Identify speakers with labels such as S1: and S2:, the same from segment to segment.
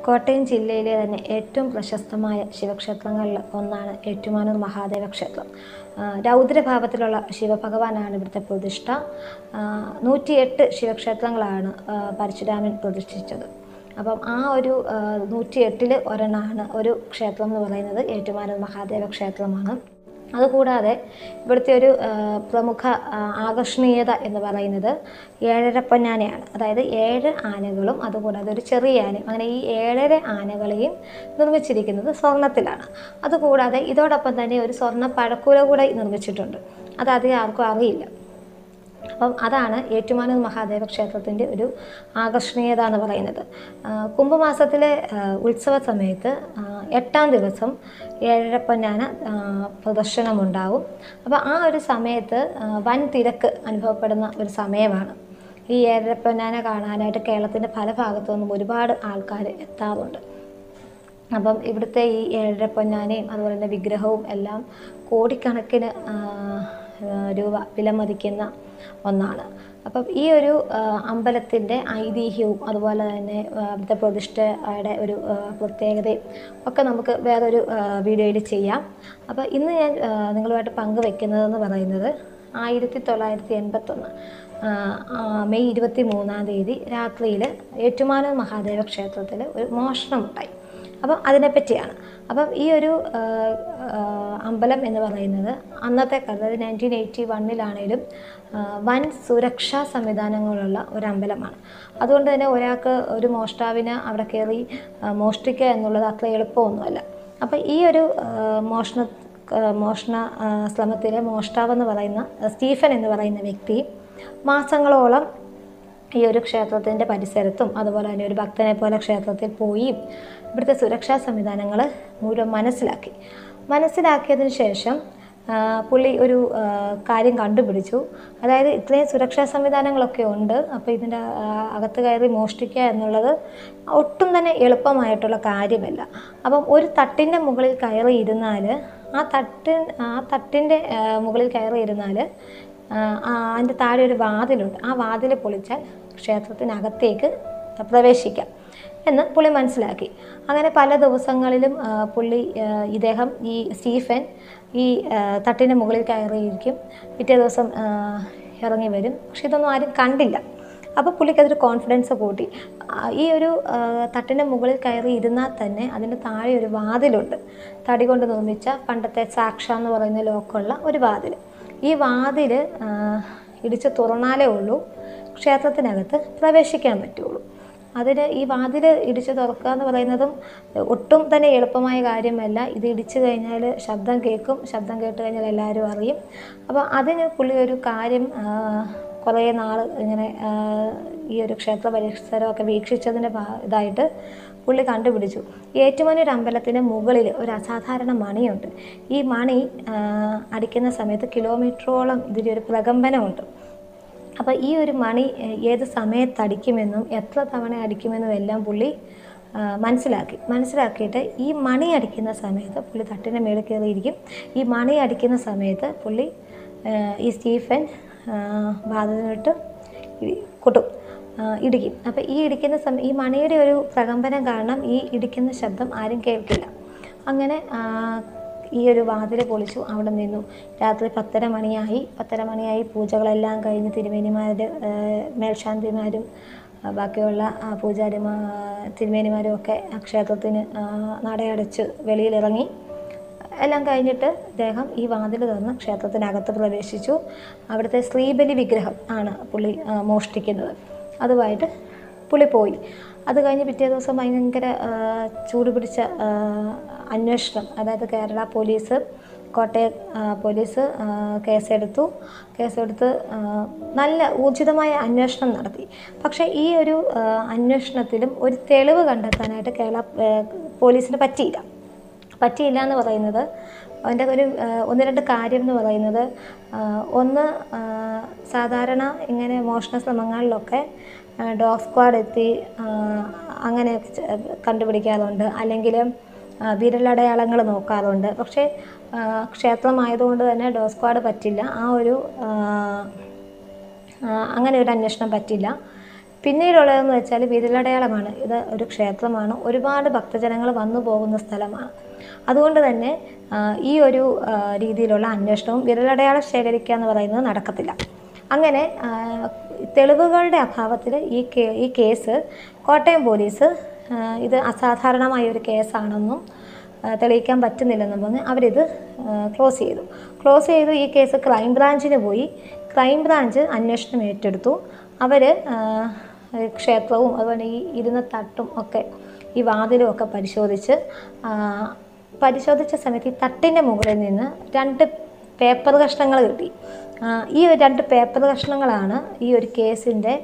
S1: കോട്ടയം ജില്ലയിലെ തന്നെ ഏറ്റവും പ്രശസ്തമായ ശിവക്ഷേത്രങ്ങളിൽ ഒന്നാണ് ഏറ്റുമാനൂർ മഹാദേവ ക്ഷേത്രം ആ, രൗദ്രഭാവത്തിലുള്ള ശിവഭഗവാനാണ് ഇവിടുത്തെ പ്രതിഷ്ഠ ആ, നൂറ്റിയെട്ട് ശിവക്ഷേത്രങ്ങളാണ് ആ, പരശുരാമൻ പ്രതിഷ്ഠിച്ചത് അപ്പം ആ ഒരു ആ, നൂറ്റിയെട്ടിൽ ഒരെണ്ണമാണ് ഒരു ക്ഷേത്രം എന്ന് പറയുന്നത് ഏറ്റുമാനൂർ മഹാദേവ ക്ഷേത്രമാണ് അതുകൂടാതെ ഇവിടുത്തെ ഒരു ആ, പ്രമുഖ ആ, ആകർഷണീയത എന്ന് പറയുന്നത് ഏഴര പൊന്നാനയാണ് അതായത് ഏഴ് ആനകളും അതുകൂടാതെ ഒരു ചെറിയ ആനയും അങ്ങനെ ഈ ഏഴര ആനകളെയും നിർമ്മിച്ചിരിക്കുന്നത് സ്വർണത്തിലാണ് അതുകൂടാതെ ഇതോടൊപ്പം തന്നെ ഒരു സ്വർണ്ണ പഴക്കൂര കൂടെ നിർമ്മിച്ചിട്ടുണ്ട് അത് അധികം ആർക്കും അറിയില്ല അപ്പം അതാണ് ഏറ്റുമാനൂർ മഹാദേവ ക്ഷേത്രത്തിൻ്റെ ഒരു ആകർഷണീയത എന്ന് പറയുന്നത് ആ, കുംഭമാസത്തിലെ ആ, ഉത്സവ സമയത്ത് ആ, എട്ടാം ദിവസം ഏഴരപ്പൊന്നാന ആ, പ്രദർശനമുണ്ടാവും അപ്പോൾ ആ ഒരു സമയത്ത് ആ, വൻ തിരക്ക് അനുഭവപ്പെടുന്ന ഒരു സമയമാണ് ഈ ഏഴരപ്പൊന്നാന കാണാനായിട്ട് കേരളത്തിൻ്റെ പല ഭാഗത്തു നിന്നും ഒരുപാട് ആൾക്കാർ എത്താറുണ്ട് അപ്പം ഇവിടുത്തെ ഈ ഏഴര പൊന്നാനയും അതുപോലെ തന്നെ വിഗ്രഹവും എല്ലാം കോടിക്കണക്കിന് ആ, ആ, രൂപ വിലമതിക്കുന്ന ഒന്നാണ് അപ്പം ഈ ഒരു അമ്പലത്തിൻ്റെ ഐതിഹ്യവും അതുപോലെ തന്നെ ആ, അവിടുത്തെ പ്രതിഷ്ഠയുടെ ഒരു ആ, പ്രത്യേകതയും ഒക്കെ നമുക്ക് വേറൊരു വീഡിയോയിൽ ചെയ്യാം അപ്പോൾ ഇന്ന് ഞാൻ ആ, നിങ്ങളുമായിട്ട് പങ്കുവെക്കുന്നതെന്ന് പറയുന്നത് ആയിരത്തി തൊള്ളായിരത്തി എൺപത്തൊന്ന് മെയ് ഇരുപത്തി മൂന്നാം തീയതി രാത്രിയിൽ ഏറ്റുമാനൂർ മഹാദേവ ക്ഷേത്രത്തിൽ ഒരു മോഷണമുണ്ടായി അപ്പം അതിനെപ്പറ്റിയാണ് അപ്പം ഈ ഒരു ആ, ആ, അമ്പലം എന്ന് പറയുന്നത് അന്നത്തെ കാലത്ത് അതായത് നയൻറ്റീൻ എയ്റ്റി വണ്ണിലാണേലും വൻ സുരക്ഷാ സംവിധാനങ്ങളുള്ള ഒരു അമ്പലമാണ് അതുകൊണ്ട് തന്നെ ഒരാൾക്ക് ഒരു മോഷ്ടാവിന് അവിടെ കയറി ആ, മോഷ്ടിക്കുക എന്നുള്ളത് അത്ര എളുപ്പമൊന്നുമല്ല അപ്പം ഈ ഒരു ആ, മോഷണ ആ, മോഷണ ആ, ശ്രമത്തിലെ മോഷ്ടാവെന്ന് പറയുന്ന സ്റ്റീഫൻ എന്ന് പറയുന്ന വ്യക്തി മാസങ്ങളോളം ഈ ഒരു ക്ഷേത്രത്തിൻ്റെ പരിസരത്തും അതുപോലെ തന്നെ ഒരു ഭക്തനെ പോലെ ക്ഷേത്രത്തിൽ പോയി ഇവിടുത്തെ സുരക്ഷാ സംവിധാനങ്ങൾ മുഴുവൻ മനസ്സിലാക്കി മനസ്സിലാക്കിയതിന് ശേഷം ആ, പുള്ളി ഒരു ആ, കാര്യം കണ്ടുപിടിച്ചു അതായത് ഇത്രയും സുരക്ഷാ സംവിധാനങ്ങളൊക്കെ ഉണ്ട് അപ്പോൾ ഇതിൻ്റെ ആ, അകത്ത് കയറി മോഷ്ടിക്കുക എന്നുള്ളത് ഒട്ടും തന്നെ എളുപ്പമായിട്ടുള്ള കാര്യമല്ല അപ്പം ഒരു തട്ടിൻ്റെ മുകളിൽ കയറി ഇരുന്നാൽ ആ തട്ടിൻ ആ തട്ടിൻ്റെ ആ, മുകളിൽ കയറി ഇരുന്നാൽ അതിൻ്റെ താഴെ ഒരു വാതിലുണ്ട് ആ വാതിൽ പൊളിച്ചാൽ ക്ഷേത്രത്തിനകത്തേക്ക് പ്രവേശിക്കാം എന്ന് പുള്ളി മനസ്സിലാക്കി അങ്ങനെ പല ദിവസങ്ങളിലും ആ, പുള്ളി ആ, ഇദ്ദേഹം ഈ സ്റ്റീഫൻ ഈ ആ, തട്ടിൻ്റെ മുകളിൽ കയറിയിരിക്കും പിറ്റേ ദിവസം ആ, ഇറങ്ങി വരും പക്ഷെ ഇതൊന്നും ആരും കണ്ടില്ല അപ്പോൾ പുള്ളിക്ക് അതൊരു കോൺഫിഡൻസ് കൂട്ടി ആ, ഈ ഒരു ആ, തട്ടിൻ്റെ മുകളിൽ കയറി ഇരുന്നാൽ തന്നെ അതിൻ്റെ താഴെ ഒരു വാതിലുണ്ട് തടി കൊണ്ട് നിർമ്മിച്ച പണ്ടത്തെ സാക്ഷ എന്ന് പറയുന്ന ലോക്കുള്ള ഒരു വാതിൽ ഈ വാതിൽ ആ, ഇടിച്ച് തുറന്നാലേ ഉള്ളൂ ക്ഷേത്രത്തിനകത്ത് പ്രവേശിക്കാൻ പറ്റുള്ളൂ അതിന് ഈ വാതിൽ ഇടിച്ച് തുറക്കുക എന്ന് പറയുന്നതും ഒട്ടും തന്നെ എളുപ്പമായ കാര്യമല്ല ഇത് ഇടിച്ചു കഴിഞ്ഞാൽ ശബ്ദം കേൾക്കും ശബ്ദം കേട്ട് കഴിഞ്ഞാൽ എല്ലാവരും അറിയും അപ്പോൾ അതിന് പുള്ളി ഒരു കാര്യം ആ, കുറേ നാൾ ഇങ്ങനെ ആ, ഈ ഒരു ക്ഷേത്ര പരിസരമൊക്കെ വീക്ഷിച്ചതിൻ്റെ ഭാ- ഇതായിട്ട് പുള്ളി കണ്ടുപിടിച്ചു ഏറ്റുമാനൂർ അമ്പലത്തിന് മുകളിൽ ഒരു അസാധാരണ മണിയുണ്ട് ഈ മണി ആ, അടിക്കുന്ന സമയത്ത് കിലോമീറ്ററോളം ഇതിലൊരു പ്രകമ്പനമുണ്ട് അപ്പോൾ ഈ ഒരു മണി ഏഹ്, ഏത് സമയത്ത് അടിക്കുമെന്നും എത്ര തവണ അടിക്കുമെന്നും എല്ലാം പുള്ളി ആ, മനസ്സിലാക്കി മനസ്സിലാക്കിയിട്ട് ഈ മണി അടിക്കുന്ന സമയത്ത് പുള്ളി തട്ടിൻ്റെ മേളിൽ കയറിയിരിക്കും ഈ മണി അടിക്കുന്ന സമയത്ത് പുള്ളി ഏഹ്, ഈ സ്റ്റീഫൻ വാതിലിട്ട് കൊട്ടും ആ, ഇടിക്കും അപ്പോൾ ഈ ഇടിക്കുന്ന സമയം ഈ മണിയുടെ ഒരു പ്രകമ്പനം കാരണം ഈ ഇടിക്കുന്ന ശബ്ദം ആരും കേൾക്കില്ല അങ്ങനെ ആ, ഈ ഒരു വാതിൽ പൊളിച്ചു അവിടെ നിന്നു രാത്രി പത്തര മണിയായി പത്തര മണിയായി പൂജകളെല്ലാം കഴിഞ്ഞ് തിരുമേനിമാർ മേൽശാന്തിമാരും ആ, ബാക്കിയുള്ള ആ, പൂജാരിമാ തിരുമേനിമാരും ഒക്കെ ആ ക്ഷേത്രത്തിന് ആ, നടയടച്ച് വെളിയിലിറങ്ങി എല്ലാം കഴിഞ്ഞിട്ട് അദ്ദേഹം ഈ വാതിൽ തുറന്ന് ക്ഷേത്രത്തിനകത്ത് പ്രവേശിച്ചു അവിടുത്തെ ശ്രീബലി വിഗ്രഹം ആണ് പുള്ളി ആ, മോഷ്ടിക്കുന്നത് അതുമായിട്ട് പുള്ളി പോയി അത് കഴിഞ്ഞ് പിറ്റേ ദിവസം ഭയങ്കര ആ, ചൂട് പിടിച്ച ആ, അന്വേഷണം അതായത് കേരള പോലീസ് കോട്ടയം ആ, പോലീസ് ആ, കേസെടുത്തു കേസെടുത്ത് ആ, നല്ല ഊർജിതമായ അന്വേഷണം നടത്തി പക്ഷേ ഈ ഒരു ആ, അന്വേഷണത്തിലും ഒരു തെളിവ് കണ്ടെത്താനായിട്ട് കേരള ആ, പോലീസിന് പറ്റിയില്ല പറ്റിയില്ല എന്ന് പറയുന്നത് അതിൻ്റെ ഒരു ആ, ഒന്ന് രണ്ട് കാര്യം എന്ന് പറയുന്നത് ആ, ഒന്ന് ആ, സാധാരണ ഇങ്ങനെ മോഷണ ശ്രമങ്ങളിലൊക്കെ ആ, ഡോഗ് സ്ക്വാഡ് എത്തി ആ, അങ്ങനെ ച- കണ്ടുപിടിക്കാറുണ്ട് അല്ലെങ്കിൽ ആ, വിരലടയാളങ്ങൾ നോക്കാറുണ്ട് പക്ഷേ ആ, ക്ഷേത്രമായതുകൊണ്ട് തന്നെ ഡോഗ് സ്ക്വാഡ് പറ്റില്ല ആ ഒരു ആ, ആ, അങ്ങനെ ഒരു അന്വേഷണം പറ്റില്ല പിന്നീടുള്ളതെന്ന് വെച്ചാൽ വിരലടയാളമാണ് ഇത് ഒരു ക്ഷേത്രമാണ് ഒരുപാട് ഭക്തജനങ്ങൾ വന്നു പോകുന്ന സ്ഥലമാണ് അതുകൊണ്ട് തന്നെ ആ, ഈ ഒരു ആ, രീതിയിലുള്ള അന്വേഷണവും വിരലടയാളം ശേഖരിക്കുക എന്ന് പറയുന്നത് നടക്കത്തില്ല അങ്ങനെ ആ, തെളിവുകളുടെ അഭാവത്തിൽ ഈ കേ ഈ കേസ് കോട്ടയം പോലീസ് ആ, ഇത് അസാധാരണമായ ഒരു കേസാണെന്നും ആ, തെളിയിക്കാൻ പറ്റുന്നില്ലെന്നും പറഞ്ഞ് അവരിത് ക്ലോസ് ചെയ്തു ക്ലോസ് ചെയ്തു ഈ കേസ് ക്രൈം ബ്രാഞ്ചിന് പോയി ക്രൈം ബ്രാഞ്ച് അന്വേഷണം ഏറ്റെടുത്തു അവർ ക്ഷേത്രവും അതുപോലെ ഈ ഇരുന്ന തട്ടും ഒക്കെ ഈ വാതിലും ഒക്കെ പരിശോധിച്ച് ആ, പരിശോധിച്ച സമയത്ത് ഈ തട്ടിൻ്റെ മുകളിൽ നിന്ന് രണ്ട് പേപ്പർ കഷ്ണങ്ങൾ കിട്ടി ആ, ഈ ഒരു രണ്ട് പേപ്പർ കഷ്ണങ്ങളാണ് ഈ ഒരു കേസിൻ്റെ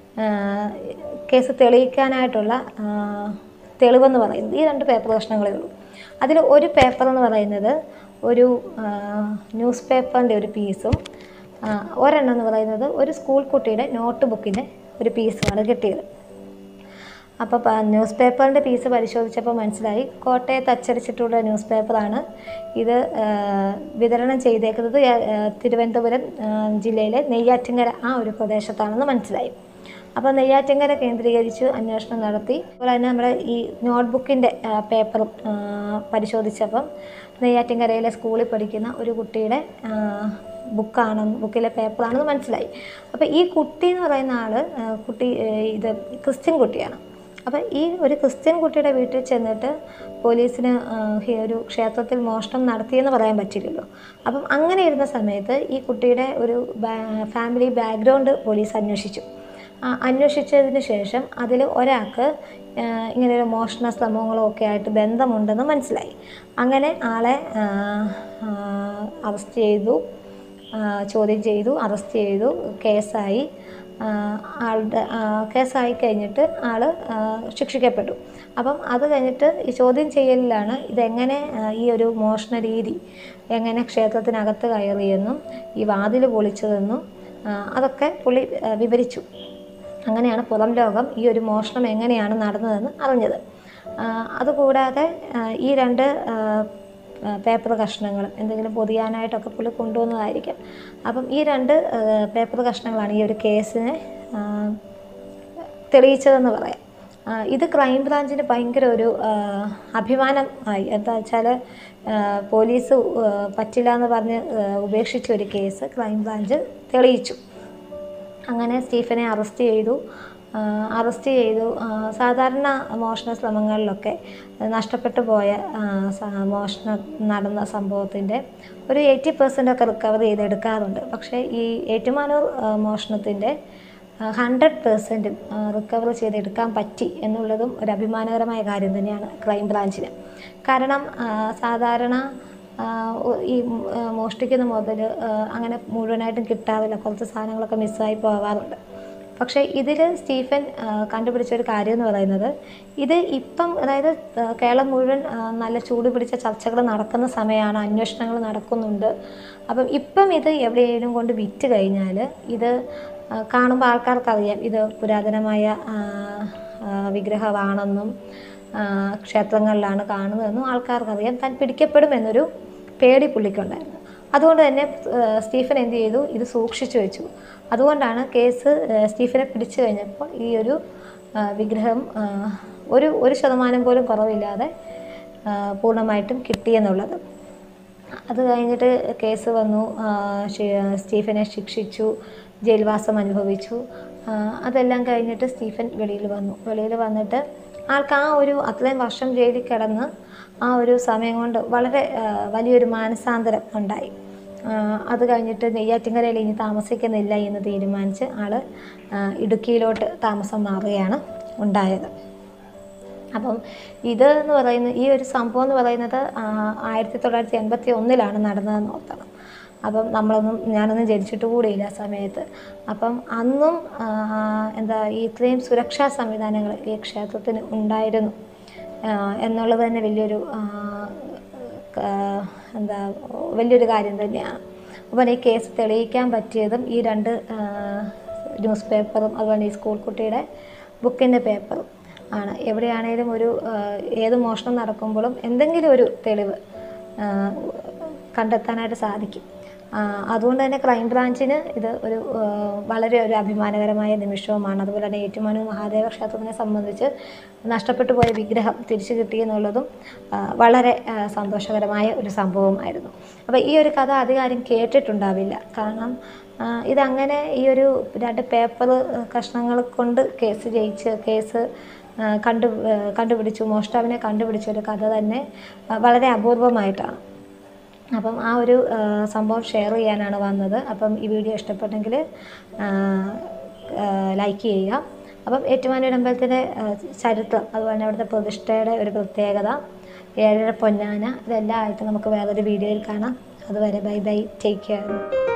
S1: കേസ് തെളിയിക്കാനായിട്ടുള്ള ആ, തെളിവെന്ന് പറയുന്നത് ഈ രണ്ട് പേപ്പർ കഷ്ണങ്ങളേ ഉള്ളൂ അതിൽ ഒരു പേപ്പർ എന്ന് പറയുന്നത് ഒരു ആ, ന്യൂസ് പേപ്പറിൻ്റെ ഒരു പീസും ആ, ഒരെണ്ണം എന്ന് പറയുന്നത് ഒരു സ്കൂൾ കുട്ടിയുടെ നോട്ട് ബുക്കിൻ്റെ ഒരു പീസുമാണ് കിട്ടിയത് അപ്പോൾ പ- ന്യൂസ് പേപ്പറിൻ്റെ പീസ് പരിശോധിച്ചപ്പോൾ മനസ്സിലായി കോട്ടയത്ത് അച്ചടിച്ചിട്ടുള്ള ന്യൂസ് പേപ്പറാണ് ഇത് ആ, വിതരണം ചെയ്തേക്കുന്നത് ആ, തിരുവനന്തപുരം ആ, ജില്ലയിലെ നെയ്യാറ്റിങ്കര ആ ഒരു പ്രദേശത്താണെന്ന് മനസ്സിലായി അപ്പോൾ നെയ്യാറ്റിങ്കര കേന്ദ്രീകരിച്ച് അന്വേഷണം നടത്തി അതുപോലെ തന്നെ നമ്മുടെ ഈ നോട്ട്ബുക്കിൻ്റെ പേപ്പറും ആ, പരിശോധിച്ചപ്പം നെയ്യാറ്റിങ്കരയിലെ സ്കൂളിൽ പഠിക്കുന്ന ഒരു കുട്ടിയുടെ ആ, ബുക്കാണെന്ന് ബുക്കിലെ പേപ്പറാണെന്ന് മനസ്സിലായി അപ്പോൾ ഈ കുട്ടി എന്ന് പറയുന്ന ആൾ കുട്ടി ആ, ഇത് ക്രിസ്ത്യൻ കുട്ടിയാണ് അപ്പം ഈ ഒരു ക്രിസ്ത്യൻ കുട്ടിയുടെ വീട്ടിൽ ചെന്നിട്ട് പോലീസിന് ആ, ഹി- ഒരു ക്ഷേത്രത്തിൽ മോഷണം നടത്തിയെന്ന് പറയാൻ പറ്റില്ലല്ലോ അപ്പം അങ്ങനെ ഇരുന്ന സമയത്ത് ഈ കുട്ടിയുടെ ഒരു ബാ- ഫാമിലി ബാക്ക്ഗ്രൗണ്ട് പോലീസ് അന്വേഷിച്ചു ആ, അന്വേഷിച്ചതിന് ശേഷം അതിൽ ഒരാൾക്ക് ആ, ഇങ്ങനെ ഒരു മോഷണ ശ്രമങ്ങളോ ഒക്കെ ആയിട്ട് ബന്ധമുണ്ടെന്ന് മനസ്സിലായി അങ്ങനെ ആളെ അറസ്റ്റ് ചെയ്തു ആ, ചോദ്യം ചെയ്തു അറസ്റ്റ് ചെയ്തു കേസായി ആ, ആളുടെ ആ, കേസായി കഴിഞ്ഞിട്ട് ആൾ ശിക്ഷിക്കപ്പെട്ടു അപ്പം അത് കഴിഞ്ഞിട്ട് ഈ ചോദ്യം ചെയ്യലിലാണ് ഇതെങ്ങനെ ആ, ഈ ഒരു മോഷണ രീതി എങ്ങനെ ക്ഷേത്രത്തിനകത്ത് കയറിയെന്നും ഈ വാതിൽ പൊളിച്ചതെന്നും ആ, അതൊക്കെ പുള്ളി ആ, വിവരിച്ചു അങ്ങനെയാണ് പുറം ലോകം ഈ ഒരു മോഷണം എങ്ങനെയാണ് നടന്നതെന്ന് അറിഞ്ഞത് ആ, അതുകൂടാതെ ആ, ഈ രണ്ട് ആ, ആ, പേപ്പർ കഷ്ണങ്ങൾ എന്തെങ്കിലും പൊതിയാനായിട്ടൊക്കെ പുള്ളി കൊണ്ടുവന്നതായിരിക്കും അപ്പം ഈ രണ്ട് ആ, പേപ്പർ കഷ്ണങ്ങളാണ് ഈ ഒരു കേസിനെ ആ, തെളിയിച്ചതെന്ന് പറയാം ആ, ഇത് ക്രൈം ബ്രാഞ്ചിന് ഭയങ്കര ഒരു ആ, അഭിമാനം ആയി എന്താ വെച്ചാൽ പോലീസ് ആ, പറ്റില്ല എന്ന് പറഞ്ഞ് ആ, ഉപേക്ഷിച്ച ഒരു കേസ് ക്രൈം ബ്രാഞ്ച് തെളിയിച്ചു അങ്ങനെ സ്റ്റീഫനെ അറസ്റ്റ് ചെയ്തു ആ, അറസ്റ്റ് ചെയ്തു ആ, സാധാരണ മോഷണ ശ്രമങ്ങളിലൊക്കെ നഷ്ടപ്പെട്ടു പോയ ആ, സ- മോഷണം നടന്ന സംഭവത്തിൻ്റെ ഒരു എയ്റ്റി പെർസെൻ്റ് ഒക്കെ റിക്കവർ ചെയ്തെടുക്കാറുണ്ട് പക്ഷേ ഈ ഏറ്റുമാനൂർ ആ, മോഷണത്തിൻ്റെ ഹൺഡ്രഡ് പെർസെൻറ്റും റിക്കവർ ചെയ്തെടുക്കാൻ പറ്റി എന്നുള്ളതും ഒരു അഭിമാനകരമായ കാര്യം തന്നെയാണ് ക്രൈം ബ്രാഞ്ചിന് കാരണം ആ, സാധാരണ ആ, ഒ- ഈ ഉം, ആ, മോഷ്ടിക്കുന്ന മുതൽ അങ്ങനെ മുഴുവനായിട്ടും കിട്ടാറില്ല കുറച്ച് സാധനങ്ങളൊക്കെ മിസ്സായി പോകാറുണ്ട് പക്ഷേ ഇതിൽ സ്റ്റീഫൻ ആ, കണ്ടുപിടിച്ച ഒരു കാര്യം എന്ന് പറയുന്നത് ഇത് ഇപ്പം അതായത് ആ, കേരളം മുഴുവൻ ആ, നല്ല ചൂട് പിടിച്ച ചർച്ചകൾ നടക്കുന്ന സമയമാണ് അന്വേഷണങ്ങൾ നടക്കുന്നുണ്ട് അപ്പം ഇപ്പം ഇത് എവിടെയെങ്കിലും കൊണ്ട് വിറ്റ് കഴിഞ്ഞാൽ ഇത് ആ, കാണുമ്പോൾ ആൾക്കാർക്കറിയാം ഇത് പുരാതനമായ ആ, ആ, വിഗ്രഹമാണെന്നും ആ, ക്ഷേത്രങ്ങളിലാണ് കാണുന്നതെന്നും ആൾക്കാർക്കറിയാം താൻ പിടിക്കപ്പെടുമെന്നൊരു പേടി പുള്ളിക്കുണ്ടായിരുന്നു അതുകൊണ്ട് തന്നെ ആ, സ്റ്റീഫൻ എന്ത് ചെയ്തു ഇത് സൂക്ഷിച്ചു വെച്ചു അതുകൊണ്ടാണ് കേസ് ആ, സ്റ്റീഫനെ പിടിച്ചു കഴിഞ്ഞപ്പോൾ ഈ ഒരു ആ, വിഗ്രഹം ആ, ഒരു ഒരു ശതമാനം പോലും കുറവില്ലാതെ ആ, പൂർണ്ണമായിട്ടും കിട്ടിയെന്നുള്ളത് അത് കഴിഞ്ഞിട്ട് കേസ് വന്നു ആ, ഷി- സ്റ്റീഫനെ ശിക്ഷിച്ചു ജയിൽവാസം അനുഭവിച്ചു ആ, അതെല്ലാം കഴിഞ്ഞിട്ട് സ്റ്റീഫൻ വെളിയിൽ വന്നു വെളിയിൽ വന്നിട്ട് ആൾക്ക് ആ ഒരു അത്രയും വർഷം ജയിലിൽ കിടന്ന് ആ ഒരു സമയം കൊണ്ട് വളരെ ആ, വലിയൊരു മാനസാന്തരം ഉണ്ടായി ആ, അത് കഴിഞ്ഞിട്ട് നെയ്യാറ്റിൻകരയിൽ ഇനി താമസിക്കുന്നില്ല എന്ന് തീരുമാനിച്ച് ആൾ ഇടുക്കിയിലോട്ട് താമസം മാറുകയാണ് ഉണ്ടായത് അപ്പം ഇത് എന്ന് പറയുന്ന ഈ ഒരു സംഭവം എന്ന് പറയുന്നത് ആ, ആയിരത്തി തൊള്ളായിരത്തി എൺപത്തി ഒന്നിലാണ് നടന്നതെന്ന് ഓർത്തണം അപ്പം നമ്മളൊന്നും ഞാനൊന്നും ജനിച്ചിട്ട് കൂടിയില്ല ആ സമയത്ത് അപ്പം അന്നും ആ, എന്താ ഈ ഇത്രയും സുരക്ഷാ സംവിധാനങ്ങൾ ഈ ക്ഷേത്രത്തിന് ഉണ്ടായിരുന്നു ആ, എന്നുള്ളത് തന്നെ വലിയൊരു ആ, ക- എന്താ വലിയൊരു കാര്യം തന്നെയാണ് അപ്പം ഈ കേസ് തെളിയിക്കാൻ പറ്റിയതും ഈ രണ്ട് ആ, ന്യൂസ് പേപ്പറും അതുപോലെ ഈ സ്കൂൾ കുട്ടിയുടെ ബുക്കിൻ്റെ പേപ്പറും ആണ് എവിടെയാണേലും ഒരു ആ, ഏത് മോഷണം നടക്കുമ്പോഴും എന്തെങ്കിലും ഒരു തെളിവ് ആ, കണ്ടെത്താനായിട്ട് സാധിക്കും ആ, അതുകൊണ്ട് തന്നെ ക്രൈംബ്രാഞ്ചിന് ഇത് ഒരു ആ, വളരെ ഒരു അഭിമാനകരമായ നിമിഷവുമാണ് അതുപോലെ തന്നെ ഏറ്റുമാനൂർ മഹാദേവ ക്ഷേത്രത്തിനെ സംബന്ധിച്ച് നഷ്ടപ്പെട്ടു പോയ വിഗ്രഹം തിരിച്ചു കിട്ടി എന്നുള്ളതും ആ, വളരെ ആ, സന്തോഷകരമായ ഒരു സംഭവമായിരുന്നു അപ്പോൾ ഈ ഒരു കഥ അധികാരം കേട്ടിട്ടുണ്ടാവില്ല കാരണം ആ, ഇതങ്ങനെ ഈ ഒരു രണ്ട് പേപ്പർ കഷ്ണങ്ങൾ കൊണ്ട് കേസ് ജയിച്ച് കേസ് ആ, കണ്ടു ആ, കണ്ടുപിടിച്ചു മോഷ്ടാവിനെ കണ്ടുപിടിച്ച ഒരു കഥ തന്നെ ആ, വളരെ അപൂർവമായിട്ടാണ് അപ്പം ആ ഒരു ആ, സംഭവം ഷെയർ ചെയ്യാനാണ് വന്നത് അപ്പം ഈ വീഡിയോ ഇഷ്ടപ്പെട്ടെങ്കിൽ ലൈക്ക് ചെയ്യുക അപ്പം ഏറ്റുമാനൂർ അമ്പലത്തിൻ്റെ ആ, ചരിത്രം അതുപോലെ തന്നെ അവിടുത്തെ പ്രതിഷ്ഠയുടെ ഒരു പ്രത്യേകത ഏഴര പൊന്നാന ഇതെല്ലാം ആയിട്ട് നമുക്ക് വേറൊരു വീഡിയോയിൽ കാണാം അതുവരെ ബൈ ബൈ ടേക്ക് കെയർ